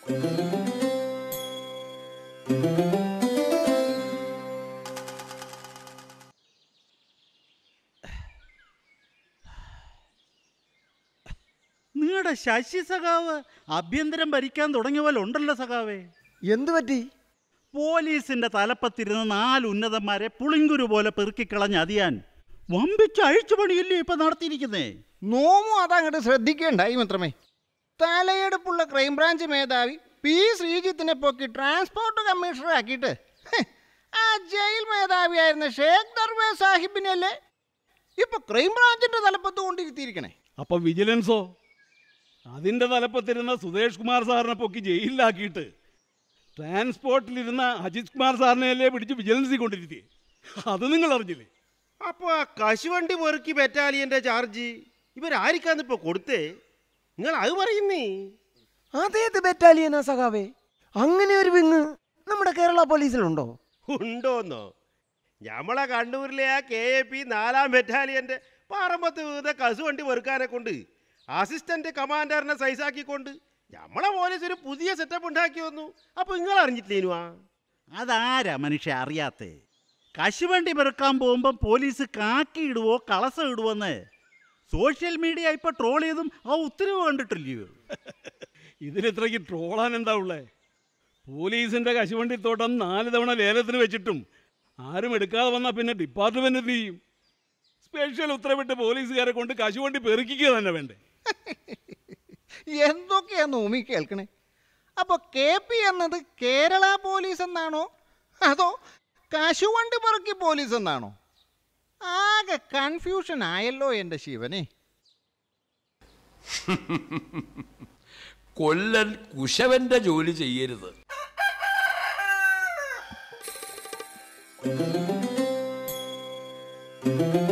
നിങ്ങളുടെ ശശി സഖാവ് ആഭ്യന്തരം ഭരിക്കാൻ തുടങ്ങിയ പോലെ ഉണ്ടല്ലോ സഖാവേ എന്തു പറ്റി പോലീസിന്റെ തലപ്പത്തിരുന്ന നാല് ഉന്നതന്മാരെ പുളിങ്കുരു പോലെ പെറുക്കിക്കളഞ്ഞ് അതിയാൻ വമ്പിച്ച അഴിച്ചുപണിയല്ലേ ഇപ്പൊ നടത്തിയിരിക്കുന്നേ നോമു അതങ്ങോട്ട് ശ്രദ്ധിക്കേണ്ടായി മിത്രമേ തലയെടുപ്പുള്ള ക്രൈംബ്രാഞ്ച് മേധാവി പി ശ്രീജിത്തിനെ പൊക്കി ട്രാൻസ്പോർട്ട് കമ്മീഷണർ ആക്കിയിട്ട് ഹ്, ആ ജയിൽ മേധാവിയായിരുന്ന ഷേഖ് ദർവേ സാഹിബിനല്ലേ ഇപ്പൊ ക്രൈംബ്രാഞ്ചിന്റെ തലപ്പത്ത് കൊണ്ടിരുത്തിയിരിക്കണേ അപ്പൊ വിജിലൻസോ അതിന്റെ തലപ്പത്തിരുന്ന സുധേഷ് കുമാർ സാറിനെ പൊക്കി ജയിലിലാക്കിയിട്ട് ട്രാൻസ്പോർട്ടിലിരുന്ന അജിത് കുമാർ സാറിനെയല്ലേ പിടിച്ച് വിജിലൻസിൽ കൊണ്ടിരുത്തി അത് നിങ്ങൾ അറിഞ്ഞില്ലേ അപ്പൊ ആ കശുവണ്ടി പെറുക്കി ബറ്റാലിയന്റെ ചാർജ് ഇവരാരിക്കാന്ന് ഇപ്പൊ കൊടുത്തേ നിങ്ങൾ അത് പറയുന്നേ അതേത് ബറ്റാലിയനാ സഖാവേ അങ്ങനെ ഒരു വിങ് നമ്മുടെ കേരള പോലീസിലുണ്ടോ ഉണ്ടോന്നോ ഞമ്മളെ കണ്ണൂരിലെ ആ കെ എ പി നാലാം ബറ്റാലിയന്റെ പാറമ്പത്ത് വീത കശുവണ്ടി പെറുക്കാനെ കൊണ്ട് അസിസ്റ്റന്റ് കമാൻഡറിനെ സൈസാക്കിക്കൊണ്ട് ഞമ്മളെ പോലീസ് ഒരു പുതിയ സെറ്റപ്പ് ഉണ്ടാക്കി വന്നു അപ്പൊ നിങ്ങൾ അറിഞ്ഞിട്ടില്ലേനു ആ അതാരാ മനുഷ്യ അറിയാത്തേ കശുവണ്ടി പെറുക്കാൻ പോകുമ്പോൾ പോലീസ് കാക്കി ഇടുവോ കളസം ഇടുവോന്ന് സോഷ്യൽ മീഡിയ ഇപ്പൊ ട്രോൾ ചെയ്തും ആ ഉത്തരവ് കണ്ടിട്ടില്ലയോ ഇതിലിത്രയ്ക്ക് ട്രോളാൻ എന്താ ഉള്ളേ പോലീസിന്റെ കശുവണ്ടി തോട്ടം നാല് തവണ ലേലത്തിന് വെച്ചിട്ടും ആരും എടുക്കാതെ വന്നാൽ പിന്നെ ഡിപ്പാർട്ട്മെന്റ് എന്ത് ചെയ്യും സ്പെഷ്യൽ ഉത്തരവിട്ട് പോലീസുകാരെ കൊണ്ട് കശുവണ്ടി പെറുക്കിക്കുക തന്നെ വേണ്ടേ എന്തൊക്കെയാ നോമി കേൾക്കണേ അപ്പൊ കെ പി എന്നത് കേരള പോലീസ് എന്നാണോ അതോ കശുവണ്ടി പറക്കി പോലീസ് എന്നാണോ ആകെ കൺഫ്യൂഷൻ ആയല്ലോ എൻ്റെ ശിവനെ കൊല്ലൻ കുശവന്റെ ജോലി ചെയ്യരുത് ആ